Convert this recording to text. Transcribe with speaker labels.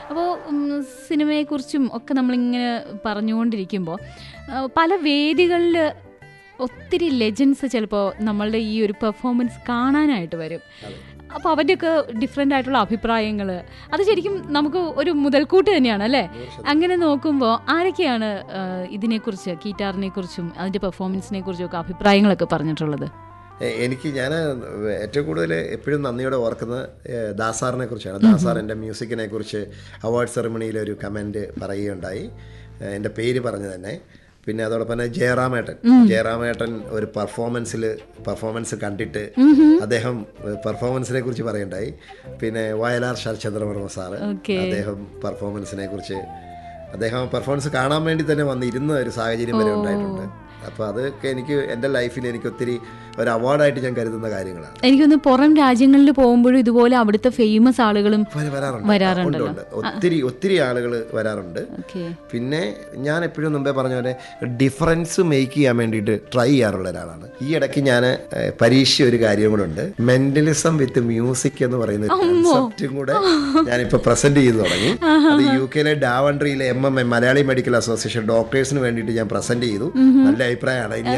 Speaker 1: അപ്പോൾ സിനിമയെക്കുറിച്ചും ഒക്കെ നമ്മളിങ്ങനെ പറഞ്ഞുകൊണ്ടിരിക്കുമ്പോൾ ആ, പല വേദികളിൽ ഒത്തിരി ലെജൻസ് ചിലപ്പോൾ നമ്മളുടെ ഈ ഒരു പെർഫോമൻസ് കാണാനായിട്ട് വരും അപ്പോൾ അവരുടെയൊക്കെ ഡിഫറെൻ്റ് ആയിട്ടുള്ള അഭിപ്രായങ്ങൾ അത് ശരിക്കും നമുക്ക് ഒരു മുതൽക്കൂട്ട് തന്നെയാണ് അല്ലേ അങ്ങനെ നോക്കുമ്പോൾ ആരൊക്കെയാണ് ആ, ഇതിനെക്കുറിച്ച് ഗീറ്റാറിനെ കുറിച്ചും അതിൻ്റെ പെർഫോമൻസിനെ കുറിച്ചും ഒക്കെ അഭിപ്രായങ്ങളൊക്കെ പറഞ്ഞിട്ടുള്ളത്
Speaker 2: എ- എനിക്ക് ഞാൻ ഏറ്റവും കൂടുതൽ എപ്പോഴും നന്ദിയോടെ ഓർക്കുന്നത് ഏഹ്, ദാസാറിനെ കുറിച്ചാണ് ദാസാർ എൻ്റെ മ്യൂസിക്കിനെ കുറിച്ച് അവാർഡ് സെറമണിയിൽ ഒരു കമൻറ്റ് പറയുകയുണ്ടായി ഏഹ്, എൻ്റെ പേര് പറഞ്ഞു തന്നെ പിന്നെ അതോടൊപ്പം തന്നെ ജയറാമേട്ടൻ ജയറാമേട്ടൻ ഒരു പെർഫോമൻസിൽ പെർഫോമൻസ് കണ്ടിട്ട് അദ്ദേഹം പെർഫോമൻസിനെ കുറിച്ച് പറയുണ്ടായി പിന്നെ വയലാർ ശരത്ചന്ദ്രവർമ്മ സാറ്
Speaker 1: Okay.
Speaker 2: അദ്ദേഹം പെർഫോമൻസിനെ കുറിച്ച് അദ്ദേഹം പെർഫോമൻസ് കാണാൻ വേണ്ടി തന്നെ വന്നിരുന്ന ഒരു സാഹചര്യം വരെ ഉണ്ടായിട്ടുണ്ട് അപ്പോൾ അതൊക്കെ എനിക്ക് എൻ്റെ ലൈഫിൽ എനിക്ക് ഒത്തിരി ഒരു അവാർഡായിട്ട് ഞാൻ കരുതുന്ന കാര്യങ്ങളാണ്
Speaker 1: എനിക്കൊന്ന് പുറം രാജ്യങ്ങളിൽ പോകുമ്പോഴും ഇതുപോലെ അവിടുത്തെ ഫേമസ് ആളുകളും
Speaker 2: വര- വരാറുണ്ട്
Speaker 1: വരാറുണ്ടല്ലോ.
Speaker 2: ഉണ്ട്, ഉണ്ട്. ഒത്തിരി ഒത്തിരി ആളുകൾ വരാറുണ്ട്
Speaker 1: ഓക്കെ
Speaker 2: പിന്നെ ഞാൻ എപ്പോഴും മുമ്പേ പറഞ്ഞ പോലെ ഡിഫറൻസ് മേക്ക് ചെയ്യാൻ വേണ്ടിയിട്ട് ട്രൈ ചെയ്യാറുള്ള ഒരാളാണ് ഈ ഇടയ്ക്ക് ഞാൻ ഏഹ്, പരീക്ഷ ഒരു കാര്യം കൂടെ ഉണ്ട് മെന്റലിസം വിത്ത് മ്യൂസിക് എന്ന് പറയുന്ന കൺസെപ്റ്റും കൂടെ ഞാനിപ്പോൾ പ്രസന്റ് ചെയ്തു തുടങ്ങി അത് യു കെയിലെ ഡാവൻട്രിയിലെ M M A Malayali medical association ഡോക്ടേഴ്സിന് വേണ്ടിയിട്ട് ഞാൻ പ്രസന്റ് ചെയ്തു നല്ല അഭിപ്രായമാണ് ഇനി